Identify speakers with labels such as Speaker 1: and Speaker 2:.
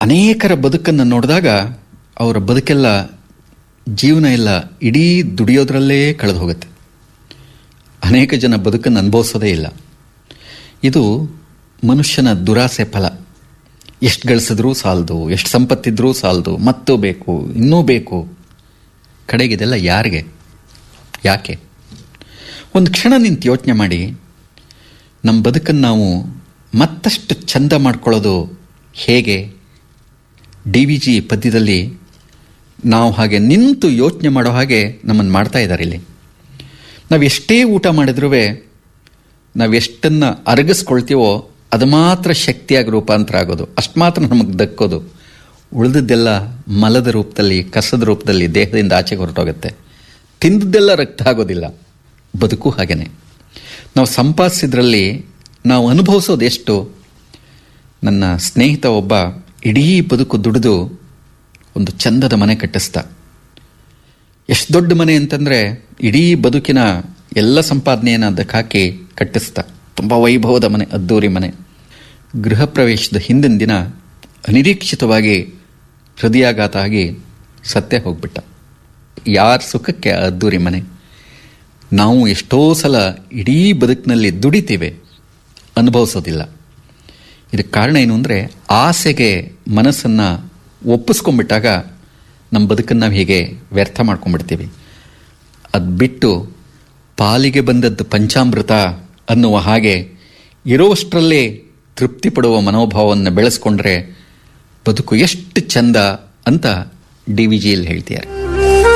Speaker 1: ಅನೇಕರ ಬದುಕನ್ನು ನೋಡಿದಾಗ ಅವರ ಬದುಕೆಲ್ಲ ಜೀವನ ಎಲ್ಲ ಇಡೀ ದುಡಿಯೋದ್ರಲ್ಲೇ ಕಳೆದು ಹೋಗುತ್ತೆ ಅನೇಕ ಜನ ಬದುಕನ್ನು ಅನುಭವಿಸೋದೇ ಇಲ್ಲ ಇದು ಮನುಷ್ಯನ ದುರಾಸೆ ಫಲ ಎಷ್ಟು ಗಳಿಸಿದ್ರೂ ಸಾಲದು ಎಷ್ಟು ಸಂಪತ್ತಿದ್ರೂ ಸಾಲದು ಮತ್ತೂ ಬೇಕು ಇನ್ನೂ ಬೇಕು ಕಡೆಗೆ ಇದೆಲ್ಲ ಯಾರಿಗೆ ಯಾಕೆ ಒಂದು ಕ್ಷಣ ನಿಂತು ಯೋಚನೆ ಮಾಡಿ ನಮ್ಮ ಬದುಕನ್ನು ನಾವು ಮತ್ತಷ್ಟು ಚಂದ ಮಾಡ್ಕೊಳ್ಳೋದು ಹೇಗೆ ಡಿ ವಿ ಜಿ ಪದ್ಯದಲ್ಲಿ ನಾವು ಹಾಗೆ ನಿಂತು ಯೋಚನೆ ಮಾಡೋ ಹಾಗೆ ನಮ್ಮನ್ನು ಮಾಡ್ತಾ ಇದ್ದಾರೆ ಇಲ್ಲಿ ನಾವು ಎಷ್ಟೇ ಊಟ ಮಾಡಿದ್ರೂ ನಾವು ಎಷ್ಟನ್ನು ಅರಗಿಸ್ಕೊಳ್ತೀವೋ ಅದು ಮಾತ್ರ ಶಕ್ತಿಯಾಗಿ ರೂಪಾಂತರ ಆಗೋದು ಅಷ್ಟು ಮಾತ್ರ ನಮಗೆ ದಕ್ಕೋದು ಉಳಿದದ್ದೆಲ್ಲ ಮಲದ ರೂಪದಲ್ಲಿ ಕಸದ ರೂಪದಲ್ಲಿ ದೇಹದಿಂದ ಆಚೆಗೆ ಹೊರಟೋಗುತ್ತೆ ತಿಂದದ್ದೆಲ್ಲ ರಕ್ತ ಆಗೋದಿಲ್ಲ ಬದುಕು ಹಾಗೇನೆ ನಾವು ಸಂಪಾದಿಸಿದ್ರಲ್ಲಿ ನಾವು ಅನುಭವಿಸೋದು ಎಷ್ಟು ನನ್ನ ಸ್ನೇಹಿತ ಒಬ್ಬ ಇಡೀ ಬದುಕು ದುಡಿದು ಒಂದು ಚಂದದ ಮನೆ ಕಟ್ಟಿಸ್ದ ಎಷ್ಟು ದೊಡ್ಡ ಮನೆ ಅಂತಂದರೆ ಇಡೀ ಬದುಕಿನ ಎಲ್ಲ ಸಂಪಾದನೆಯನ್ನು ಅದಕ್ಕೆ ಹಾಕಿ ಕಟ್ಟಿಸ್ದ ತುಂಬ ವೈಭವದ ಮನೆ ಅದ್ದೂರಿ ಮನೆ ಗೃಹ ಪ್ರವೇಶದ ಹಿಂದಿನ ದಿನ ಅನಿರೀಕ್ಷಿತವಾಗಿ ಹೃದಯಾಘಾತ ಆಗಿ ಸತ್ಯ ಹೋಗ್ಬಿಟ್ಟ ಯಾರ ಸುಖಕ್ಕೆ ಆ ಅದ್ದೂರಿ ಮನೆ ನಾವು ಎಷ್ಟೋ ಸಲ ಇಡೀ ಬದುಕಿನಲ್ಲಿ ದುಡಿತೀವಿ ಅನುಭವಿಸೋದಿಲ್ಲ ಇದಕ್ಕೆ ಕಾರಣ ಏನು ಅಂದರೆ ಆಸೆಗೆ ಮನಸ್ಸನ್ನು ಒಪ್ಪಿಸ್ಕೊಂಡ್ಬಿಟ್ಟಾಗ ನಮ್ಮ ಬದುಕನ್ನು ನಾವು ಹೀಗೆ ವ್ಯರ್ಥ ಮಾಡ್ಕೊಂಡ್ಬಿಡ್ತೀವಿ ಅದು ಬಿಟ್ಟು ಪಾಲಿಗೆ ಬಂದದ್ದು ಪಂಚಾಮೃತ ಅನ್ನುವ ಹಾಗೆ ಇರೋಷ್ಟರಲ್ಲೇ ತೃಪ್ತಿ ಪಡುವ ಮನೋಭಾವವನ್ನು ಬೆಳೆಸ್ಕೊಂಡ್ರೆ ಬದುಕು ಎಷ್ಟು ಚಂದ ಅಂತ ಡಿ ವಿ ಜಿಯಲ್ಲಿ ಹೇಳ್ತಿದ್ದಾರೆ